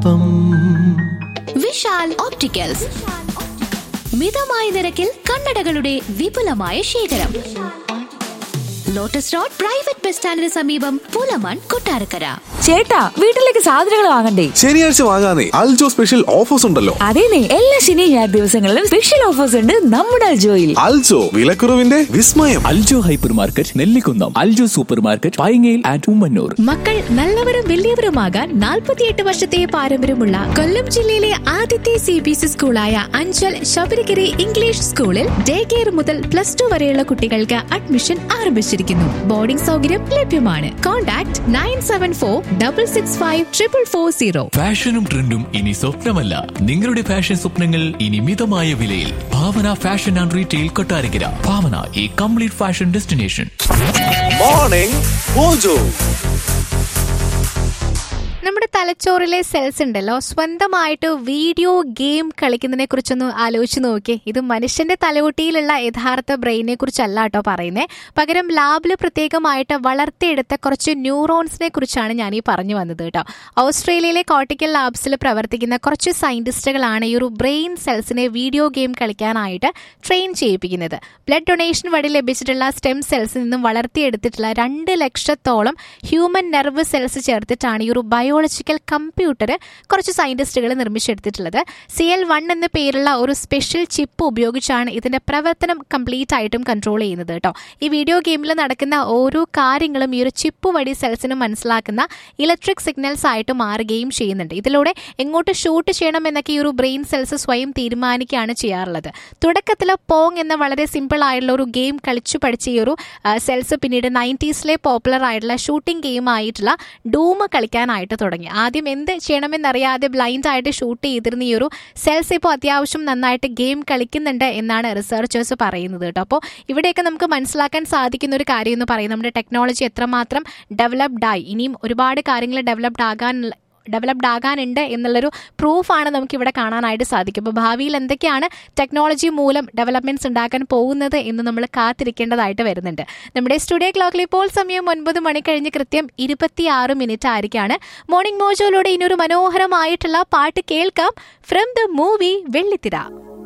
പാപം വിശാൽ ഓപ്റ്റിക്കൽസ് മിതമായ നിരക്കിൽ കണ്ണടകളുടെ വിപുലമായ ശേഖരം ലോട്ടസ് റോഡ് പ്രൈവറ്റ് ബസ് സ്റ്റാൻഡിന് സമീപം പുലമൺ കൊട്ടാരക്കര ചേട്ടാ വീട്ടിലേക്ക് സാധനങ്ങൾ വാങ്ങണ്ടേ ശനിയാഴ്ച വാങ്ങാനേ അൽജോ സ്പെഷ്യൽ ഓഫേഴ്സ് ഉണ്ടല്ലോ അതേനെ എല്ലാ ശനി ഞായർ ദിവസങ്ങളിലും സ്പെഷ്യൽ ഓഫേഴ്സ് ഉണ്ട് നമ്മുടെ അൽജോയിൽ അൽജോ വിലക്കുറവിന്റെ വിസ്മയം Aljo hyper market Nellikkunnam Aljo super market പൈങ്ങയിൽ ആൻഡ് ഉമ്മന്നൂർ മക്കൾ നല്ലവരും വലിയവരുമാകാൻ നാൽപ്പത്തിയെട്ട് വർഷത്തെ പാരമ്പര്യമുള്ള കൊല്ലം ജില്ലയിലെ ആദ്യത്തെ സി ബി എസ് സ്കൂളായ അഞ്ചൽ ശബരിഗിരി ഇംഗ്ലീഷ് സ്കൂളിൽ ഡേ കെയർ മുതൽ പ്ലസ് ടു വരെയുള്ള കുട്ടികൾക്ക് അഡ്മിഷൻ ആരംഭിച്ചിരിക്കുന്നു ബോർഡിംഗ് സൗകര്യം ലഭ്യമാണ് contact nine seven four double six five triple four zero ഫാഷനും ട്രെൻഡും ഇനി സ്വപ്നമല്ല നിങ്ങളുടെ ഫാഷൻ സ്വപ്നങ്ങൾ ഇനി മിതമായ വിലയിൽ Bhavana fashion and retail Kottarakkara Bhavana ഈ complete fashion destination morning Mojo നമ്മുടെ തലച്ചോറിലെ സെൽസ് ഉണ്ടല്ലോ സ്വന്തമായിട്ട് വീഡിയോ ഗെയിം കളിക്കുന്നതിനെ കുറിച്ചൊന്ന് ആലോചിച്ച് നോക്കിയേ ഇത് മനുഷ്യന്റെ തലയോട്ടിയിലുള്ള യഥാർത്ഥ ബ്രെയിനെ കുറിച്ചല്ല കേട്ടോ പറയുന്നത് പകരം ലാബിൽ പ്രത്യേകമായിട്ട് വളർത്തിയെടുത്ത കുറച്ച് ന്യൂറോൺസിനെ കുറിച്ചാണ് ഞാൻ ഈ പറഞ്ഞു വന്നത് കേട്ടോ ഓസ്ട്രേലിയയിലെ കോർട്ടിക്കൽ ലാബ്സിൽ പ്രവർത്തിക്കുന്ന കുറച്ച് സയന്റിസ്റ്റുകളാണ് ഈ ഒരു ബ്രെയിൻ സെൽസിനെ വീഡിയോ ഗെയിം കളിക്കാനായിട്ട് ട്രെയിൻ ചെയ്യിപ്പിക്കുന്നത് ബ്ലഡ് ഡൊണേഷൻ വഴി ലഭിച്ചിട്ടുള്ള സ്റ്റെം സെൽസിൽ നിന്നും വളർത്തിയെടുത്തിട്ടുള്ള രണ്ട് ലക്ഷത്തോളം ഹ്യൂമൻ നെർവ് സെൽസ് ചേർത്തിട്ടാണ് ഈ ഒരു ബയോളജിക്കൽ കമ്പ്യൂട്ടർ കുറച്ച് സയന്റിസ്റ്റുകൾ നിർമ്മിച്ചെടുത്തിട്ടുള്ളത് സി എൽ വൺ എന്ന പേരുള്ള ഒരു സ്പെഷ്യൽ ചിപ്പ് ഉപയോഗിച്ചാണ് ഇതിന്റെ പ്രവർത്തനം കംപ്ലീറ്റ് ആയിട്ടും കൺട്രോൾ ചെയ്യുന്നത് കേട്ടോ ഈ വീഡിയോ ഗെയിമിൽ നടക്കുന്ന ഓരോ കാര്യങ്ങളും ഈ ഒരു ചിപ്പ് വഴി സെൽസിന് മനസ്സിലാക്കുന്ന ഇലക്ട്രിക് സിഗ്നൽസ് ആയിട്ട് മാറുകയും ചെയ്യുന്നുണ്ട് ഇതിലൂടെ എങ്ങോട്ട് ഷൂട്ട് ചെയ്യണം എന്നൊക്കെ ഈ ഒരു ബ്രെയിൻ സെൽസ് സ്വയം തീരുമാനിക്കുകയാണ് ചെയ്യാറുള്ളത് തുടക്കത്തിൽ പോങ് എന്ന വളരെ സിമ്പിൾ ആയിട്ടുള്ള ഒരു ഗെയിം കളിച്ചു പഠിച്ച ഈ ഒരു സെൽസ് പിന്നീട് നയൻറ്റീസിലെ പോപ്പുലർ ആയിട്ടുള്ള ഷൂട്ടിംഗ് ഗെയിം ആയിട്ടുള്ള ഡൂം കളിക്കാനായിട്ട് തുടങ്ങി ആദ്യം എന്ത് ചെയ്യണമെന്നറിയാതെ ബ്ലൈൻഡ് ആയിട്ട് ഷൂട്ട് ചെയ്തിരുന്ന ഈ ഒരു സെൽസ് ഇപ്പോൾ അത്യാവശ്യം നന്നായിട്ട് ഗെയിം കളിക്കുന്നുണ്ട് എന്നാണ് റിസർച്ചേഴ്സ് പറയുന്നത് കേട്ടോ അപ്പോൾ ഇവിടെയൊക്കെ നമുക്ക് മനസ്സിലാക്കാൻ സാധിക്കുന്ന ഒരു കാര്യം എന്ന് പറയുന്നത് നമ്മുടെ ടെക്നോളജി എത്രമാത്രം ഡെവലപ്ഡ് ആയി ഇനിയും ഒരുപാട് കാര്യങ്ങൾ ഡെവലപ്ഡ് ആകാൻ ഡെവലപ്ഡ് ആകാനുണ്ട് എന്നുള്ളൊരു പ്രൂഫാണ് നമുക്ക് ഇവിടെ കാണാനായിട്ട് സാധിക്കും അപ്പോൾ ഭാവിയിൽ എന്തൊക്കെയാണ് ടെക്നോളജി മൂലം ഡെവലപ്മെന്റ്സ് ഉണ്ടാക്കാൻ പോകുന്നത് എന്ന് നമ്മൾ കാത്തിരിക്കേണ്ടതായിട്ട് വരുന്നുണ്ട് നമ്മുടെ സ്റ്റുഡിയോ ക്ലോക്കിൽ ഇപ്പോൾ സമയം ഒൻപത് മണി കഴിഞ്ഞ് കൃത്യം ഇരുപത്തിയാറ് മിനിറ്റ് ആയിരിക്കാണ് മോർണിംഗ് മോജോയിലൂടെ ഇനിയൊരു മനോഹരമായിട്ടുള്ള പാട്ട് കേൾക്കാം ഫ്രം ദ മൂവി വെള്ളിത്തിര